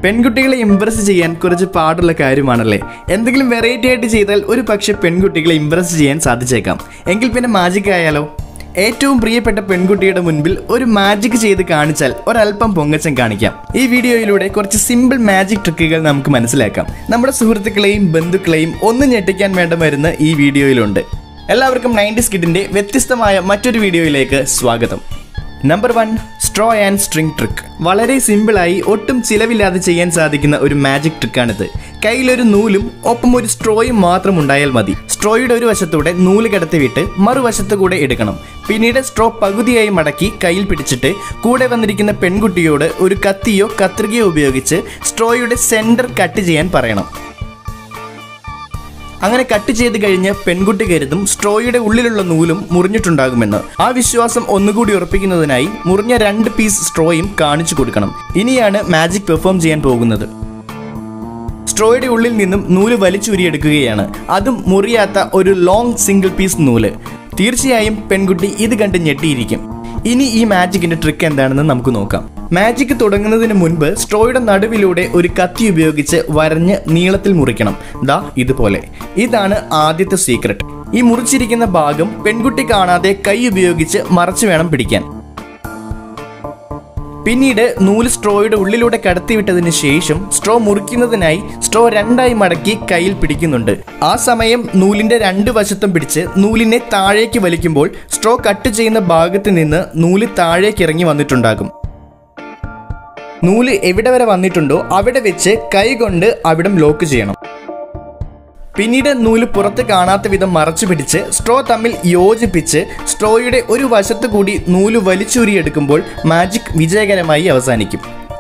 പെൺകുട്ടികളെ ഇംപ്രസ് ചെയ്യാൻ കുറച്ച് പാടുള്ള കാര്യമാണല്ലേ എന്തെങ്കിലും വെറൈറ്റി ആയിട്ട് ചെയ്താൽ ഒരു പക്ഷെ പെൺകുട്ടികളെ ഇംപ്രസ് ചെയ്യാൻ സാധിച്ചേക്കാം എങ്കിൽ പിന്നെ മാജിക് ആയാലോ ഏറ്റവും പ്രിയപ്പെട്ട പെൺകുട്ടിയുടെ മുൻപിൽ ഒരു മാജിക് ചെയ്ത് കാണിച്ചാൽ ഒരല്പം പൊങ്ങച്ചം കാണിക്കാം ഈ വീഡിയോയിലൂടെ കുറച്ച് സിമ്പിൾ മാജിക് ട്രിക്കുകൾ നമുക്ക് മനസ്സിലാക്കാം നമ്മുടെ സുഹൃത്തുക്കളെയും ബന്ധുക്കളെയും ഒന്ന് ഞെട്ടിക്കാൻ വേണ്ട മരുന്ന് ഈ വീഡിയോയിലുണ്ട് എല്ലാവർക്കും നയൻറ്റി സ്കിഡിന്റെ വ്യത്യസ്തമായ മറ്റൊരു വീഡിയോയിലേക്ക് സ്വാഗതം number one straw and string trick വളരെ സിമ്പിളായി ഒട്ടും ചിലവില്ലാതെ ചെയ്യാൻ സാധിക്കുന്ന ഒരു മാജിക് ട്രിക്കാണിത് കയ്യിലൊരു നൂലും ഒപ്പം ഒരു സ്ട്രോയും മാത്രം ഉണ്ടായാൽ മതി സ്ട്രോയുടെ ഒരു വശത്തൂടെ നൂല് കടത്തിവിട്ട് മറുവശത്ത് കൂടെ എടുക്കണം പിന്നീട് സ്ട്രോ പകുതിയായി മടക്കി കയ്യിൽ പിടിച്ചിട്ട് കൂടെ വന്നിരിക്കുന്ന പെൺകുട്ടിയോട് ഒരു കത്തിയോ കത്രികയോ ഉപയോഗിച്ച് സ്ട്രോയുടെ സെന്റർ കട്ട് ചെയ്യാൻ പറയണം അങ്ങനെ കട്ട് ചെയ്ത് കഴിഞ്ഞ് പെൺകുട്ടി കരുതും സ്ട്രോയുടെ ഉള്ളിലുള്ള നൂലും മുറിഞ്ഞിട്ടുണ്ടാകുമെന്ന് ആ വിശ്വാസം ഒന്നുകൂടി ഉറപ്പിക്കുന്നതിനായി മുറിഞ്ഞ രണ്ട് പീസ് സ്ട്രോയും കാണിച്ചു കൊടുക്കണം ഇനിയാണ് മാജിക് പെർഫോം ചെയ്യാൻ പോകുന്നത് സ്ട്രോയുടെ ഉള്ളിൽ നിന്നും നൂല് വലിച്ചൂരിയെടുക്കുകയാണ് അതും മുറിയാത്ത ഒരു ലോങ് സിംഗിൾ പീസ് നൂല് തീർച്ചയായും പെൺകുട്ടി ഇത് കണ്ട് ഞെട്ടിയിരിക്കും ഇനി ഈ മാജിക്കിന്റെ ട്രിക്ക് എന്താണെന്ന് നമുക്ക് നോക്കാം മാജിക് തുടങ്ങുന്നതിന് മുൻപ് സ്ട്രോയുടെ നടുവിലൂടെ ഒരു കത്തി ഉപയോഗിച്ച് വരഞ്ഞ് നീളത്തിൽ മുറിക്കണം ദാ ഇതുപോലെ ഇതാണ് ആദ്യത്തെ സീക്രട്ട് ഈ മുറിച്ചിരിക്കുന്ന ഭാഗം പെൺകുട്ടി കാണാതെ കൈ ഉപയോഗിച്ച് മറച്ചു വേണം പിടിക്കാൻ പിന്നീട് നൂല് സ്ട്രോയുടെ ഉള്ളിലൂടെ കടത്തിവിട്ടതിന് ശേഷം സ്ട്രോ മുറിക്കുന്നതിനായി സ്ട്രോ രണ്ടായി മടക്കി കയ്യിൽ പിടിക്കുന്നുണ്ട് ആ സമയം നൂലിന്റെ രണ്ട് വശത്തും പിടിച്ച് നൂലിനെ താഴേക്ക് വലിക്കുമ്പോൾ സ്ട്രോ കട്ട് ചെയ്യുന്ന ഭാഗത്ത് നിന്ന് നൂല് താഴേക്ക് ഇറങ്ങി വന്നിട്ടുണ്ടാകും നൂല് എവിടെ വരെ വന്നിട്ടുണ്ടോ അവിടെ വെച്ച് കൈ കൊണ്ട് അവിടം ലോക്ക് ചെയ്യണം പിന്നീട് നൂല് പുറത്ത് കാണാത്ത വിധം മറച്ചു പിടിച്ച് സ്ട്രോ തമ്മിൽ യോജിപ്പിച്ച് സ്ട്രോയുടെ ഒരു വശത്ത് കൂടി നൂല് വലിച്ചൂരിയെടുക്കുമ്പോൾ മാജിക് വിജയകരമായി അവസാനിക്കും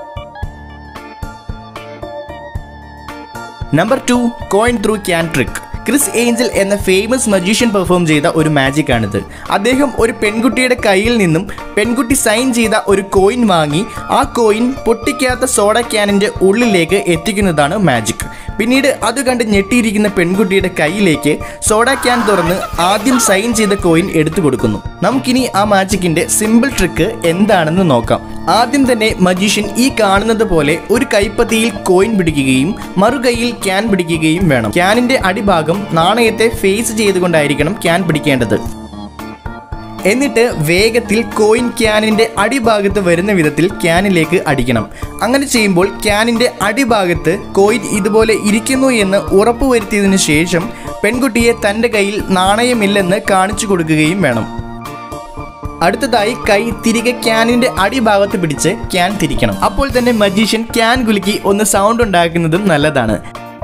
number two coin through can trick Chris Angel എന്ന ഫേമസ് മജീഷ്യൻ പെർഫോം ചെയ്ത ഒരു മാജിക് ആണിത് അദ്ദേഹം ഒരു പെൺകുട്ടിയുടെ കയ്യിൽ നിന്നും പെൺകുട്ടി സൈൻ ചെയ്ത ഒരു കോയിൻ വാങ്ങി ആ കോയിൻ പൊട്ടിക്കാത്ത സോഡ ക്യാനിന്റെ ഉള്ളിലേക്ക് എത്തിക്കുന്നതാണ് മാജിക് പിന്നീട് അത് കണ്ട് ഞെട്ടിയിരിക്കുന്ന പെൺകുട്ടിയുടെ കയ്യിലേക്ക് സോഡ ക്യാൻ തുറന്ന് ആദ്യം സൈൻ ചെയ്ത കോയിൻ എടുത്തു കൊടുക്കുന്നു നമുക്കിനി ആ മാജിക്കിന്റെ സിമ്പിൾ ട്രിക്ക് എന്താണെന്ന് നോക്കാം ആദ്യം തന്നെ മജീഷ്യൻ ഈ കാണുന്നത് പോലെ ഒരു കൈപ്പത്തിയിൽ കോയിൻ പിടിക്കുകയും മറുകൈയിൽ ക്യാൻ പിടിക്കുകയും വേണം ക്യാനിന്റെ അടിഭാഗം നാണയത്തെ ഫേസ് ചെയ്തുകൊണ്ടായിരിക്കണം ക്യാൻ പിടിക്കേണ്ടത് എന്നിട്ട് വേഗത്തിൽ കോയിൻ ക്യാനിന്റെ അടിഭാഗത്ത് വരുന്ന വിധത്തിൽ ക്യാനിലേക്ക് അടിക്കണം അങ്ങനെ ചെയ്യുമ്പോൾ ക്യാനിന്റെ അടിഭാഗത്ത് കോയിൻ ഇതുപോലെ ഇരിക്കുന്നു എന്ന് ഉറപ്പുവരുത്തിയതിനു ശേഷം പെൺകുട്ടിയെ തൻ്റെ കയ്യിൽ നാണയമില്ലെന്ന് കാണിച്ചു കൊടുക്കുകയും വേണം അടുത്തതായി കൈ തിരികെ ക്യാനിന്റെ അടിഭാഗത്ത് പിടിച്ച് ക്യാൻ തിരിക്കണം അപ്പോൾ തന്നെ മജീഷ്യൻ ക്യാൻ കുലുക്കി ഒന്ന് സൗണ്ട് ഉണ്ടാക്കുന്നതും നല്ലതാണ്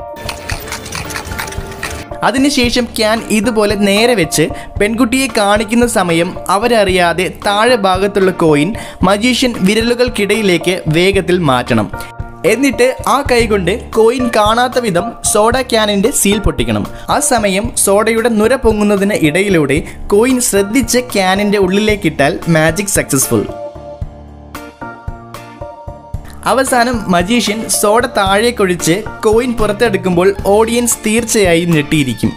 അതിനുശേഷം ക്യാൻ ഇതുപോലെ നേരെ വെച്ച് പെൺകുട്ടിയെ കാണിക്കുന്ന സമയം അവരറിയാതെ താഴെ ഭാഗത്തുള്ള കോയിൻ മജീഷ്യൻ വിരലുകൾക്കിടയിലേക്ക് വേഗത്തിൽ മാറ്റണം എന്നിട്ട് ആ കൈകൊണ്ട് കോയിൻ കാണാത്ത വിധം സോഡ ക്യാനിന്റെ സീൽ പൊട്ടിക്കണം ആ സമയം സോഡയുടെ നുര പൊങ്ങുന്നതിന് ഇടയിലൂടെ കോയിൻ ശ്രദ്ധിച്ച് ക്യാനിന്റെ ഉള്ളിലേക്കിട്ടാൽ മാജിക് സക്സസ്ഫുൾ അവസാനം മജീഷ്യൻ സോഡ താഴേക്കൊഴിച്ച് കോയിൻ പുറത്തെടുക്കുമ്പോൾ ഓഡിയൻസ് തീർച്ചയായും ഞെട്ടിയിരിക്കും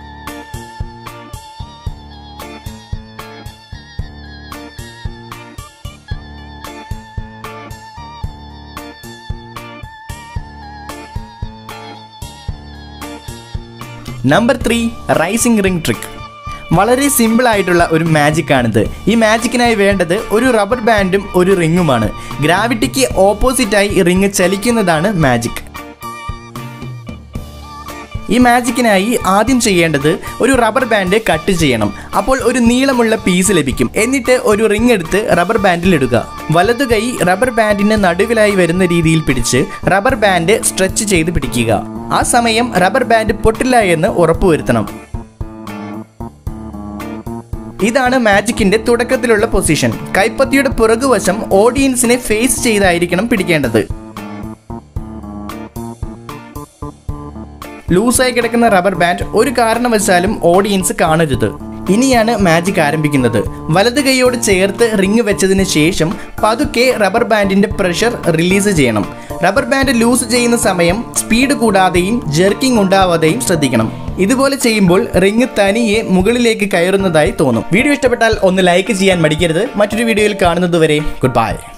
number three rising ring trick വളരെ സിമ്പിൾ ആയിട്ടുള്ള ഒരു മാജിക് ആണിത് ഈ മാജിക്കിനായി വേണ്ടത് ഒരു റബ്ബർ ബാൻഡും ഒരു റിങ്ങുമാണ് ഗ്രാവിറ്റിക്ക് ഓപ്പോസിറ്റായി റിങ് ചലിക്കുന്നതാണ് മാജിക് ഈ മാജിക്കിനായി ആദ്യം ചെയ്യേണ്ടത് ഒരു റബ്ബർ ബാൻഡ് കട്ട് ചെയ്യണം അപ്പോൾ ഒരു നീളമുള്ള പീസ് ലഭിക്കും എന്നിട്ട് ഒരു റിംഗ് എടുത്ത് റബ്ബർ ബാൻഡിൽ ഇടുക വലതു കൈ റബ്ബർ ബാൻഡിന് നടുവിലായി വരുന്ന രീതിയിൽ പിടിച്ച് റബ്ബർ ബാൻഡ് സ്ട്രെച്ച് ചെയ്ത് പിടിക്കുക ആ സമയം റബ്ബർ ബാൻഡ് പൊട്ടില്ല എന്ന് ഉറപ്പുവരുത്തണം ഇതാണ് മാജിക്കിന്റെ തുടക്കത്തിലുള്ള പൊസിഷൻ കൈപ്പത്തിയുടെ പുറകുവശം ഓഡിയൻസിനെ ഫേസ് ചെയ്തായിരിക്കണം പിടിക്കേണ്ടത് ലൂസായി കിടക്കുന്ന റബ്ബർ ബാൻഡ് ഒരു കാരണവശാലും ഓഡിയൻസ് കാണരുത് ഇനിയാണ് മാജിക് ആരംഭിക്കുന്നത് വലത് കൈയോട് ചേർത്ത് റിങ് വെച്ചതിന് ശേഷം പതുക്കെ റബ്ബർ ബാൻഡിന്റെ പ്രഷർ റിലീസ് ചെയ്യണം റബ്ബർ ബാൻഡ് ലൂസ് ചെയ്യുന്ന സമയം സ്പീഡ് കൂടാതെയും ജെർക്കിംഗ് ഉണ്ടാവാതെയും ശ്രദ്ധിക്കണം ഇതുപോലെ ചെയ്യുമ്പോൾ റിങ് തനിയെ മുകളിലേക്ക് കയറുന്നതായി തോന്നും വീഡിയോ ഇഷ്ടപ്പെട്ടാൽ ഒന്ന് ലൈക്ക് ചെയ്യാൻ മടിക്കരുത് മറ്റൊരു വീഡിയോയിൽ കാണുന്നതുവരെ ഗുഡ് ബൈ